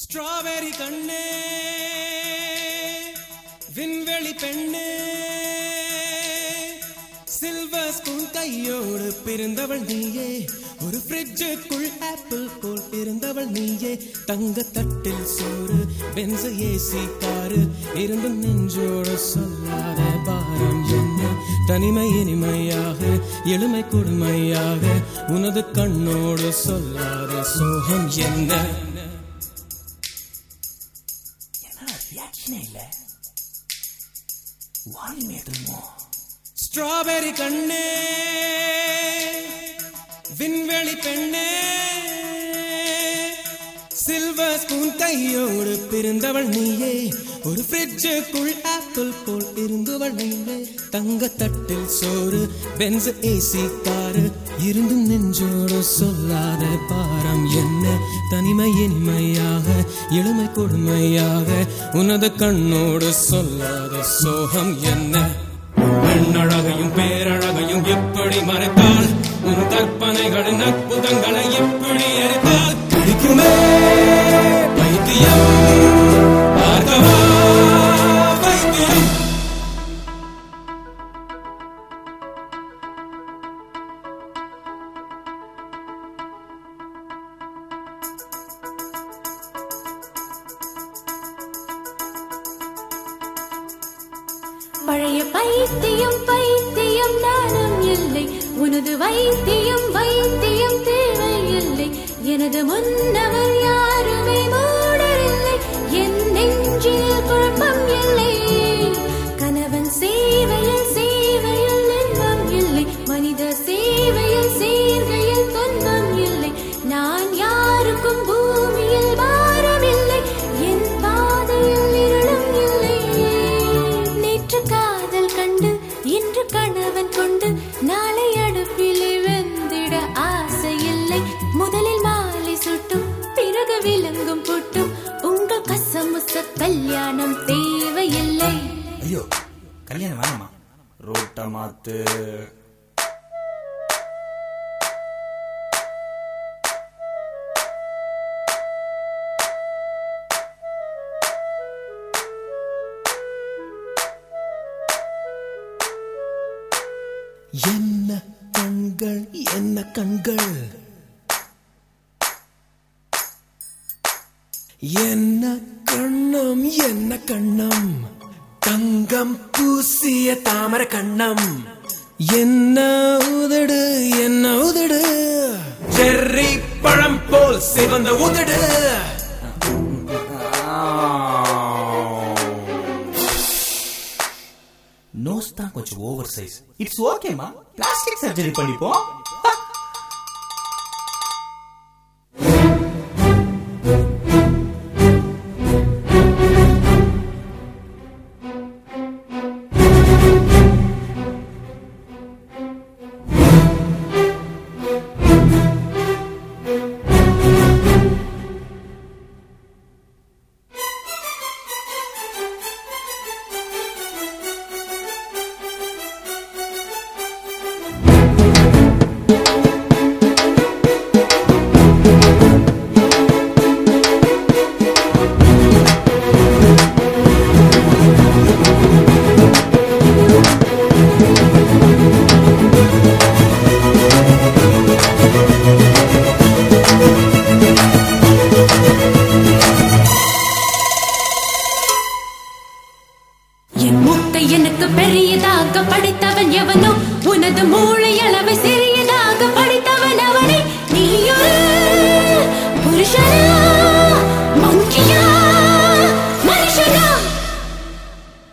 strawberry கண்ணே விண்வெளி பெண்ணே சில்வர் ஸ்பூன் கையோடு பிறந்தவள் நீயே ஒரு ஃப்ரிட்ஜுக்குள் ஆப்பிள் போல் இருந்தவள் நீயே தங்க தட்டில் சோறு பென்ச ஏசி காரு இருந்தும் நெஞ்சோடு சொல்லாத பாரம் என்ன தனிமை இனிமையாக எளிமை கொடுமையாக உனது கண்ணோடு சொல்லாத சோகம் என்ன ரியாக்ஷனே இல்ல வால்யூம் ஏத்துமோ ஸ்ட்ராபெரி கண்ணே விண்வெளி பெண்ணே சில்வர் ஸ்பூன் கையோடு பிறந்தவள் நீயே ஒரு ஃப்ரிட்ஜுக்குள் ஆப்பிள் போல் இருந்தவள் நீயே தங்க தட்டில் சோறு பென்ஸ் ஏசி காரு இருந்தும் நெஞ்சோடு சொல்லாத பாரம் என்ன தனிமை இனிமையாக எளிமை கொடுமையாக உனது கண்ணோடு சொல்லாத சோகம் என்ன பெண்ணழகையும் பேரழகையும் எப்படி மறைத்தால் உன் கற்பனைகளின் அற்புதங்களை எப்படி எரித்தால் பிடிக்குமே பைத்தியம் பார்க்கவா பைத்தியம் பழைய பைத்தியம் பைத்தியம் நானும் இல்லை உனது வைத்தியம் வைத்தியம் தேவையில்லை எனது முன்னவர் யாருமே மூடரில்லை என் நெஞ்சில் குழப்பம் இல்லை கணவன் சேவையில் சேவையில் இன்பம் இல்லை மனித சேவையில் சேர்கையில் துன்பம் இல்லை நான் யாருக்கும் பூமியில் பாரமில்லை என் பாதையில் இருளும் இல்லை நேற்று காதல் கண்டு இன்று கணவன் கொண்டு நாளை அடுப்பிலே வெந்திட ஆசை இல்லை முதலில் மாலை சுட்டும் பிறகு விலங்கும் புட்டும் உங்கள் கசமுச கல்யாணம் தேவையில்லை ஐயோ கல்யாணம் வேணாமா ரோட்ட மாத்து என்ன கண்கள் என்ன கண்கள் என்ன கண்ணம் என்ன கண்ணம் தங்கம் பூசிய தாமர கண்ணம் என்ன உதடு என்ன உதடு செர்ரி பழம் போல் சிவந்த உதடு நோஸ் தான் கொஞ்சம் ஓவர் சைஸ் இட்ஸ் ஓகேமா பிளாஸ்டிக் சர்ஜரி பண்ணிப்போம் என் மூட்டை எனக்கு பெரியதாக படைத்தவன் எவனோ உனது மூளை அளவை சிறியதாக படைத்தவன் அவனே நீயொரு புருஷன்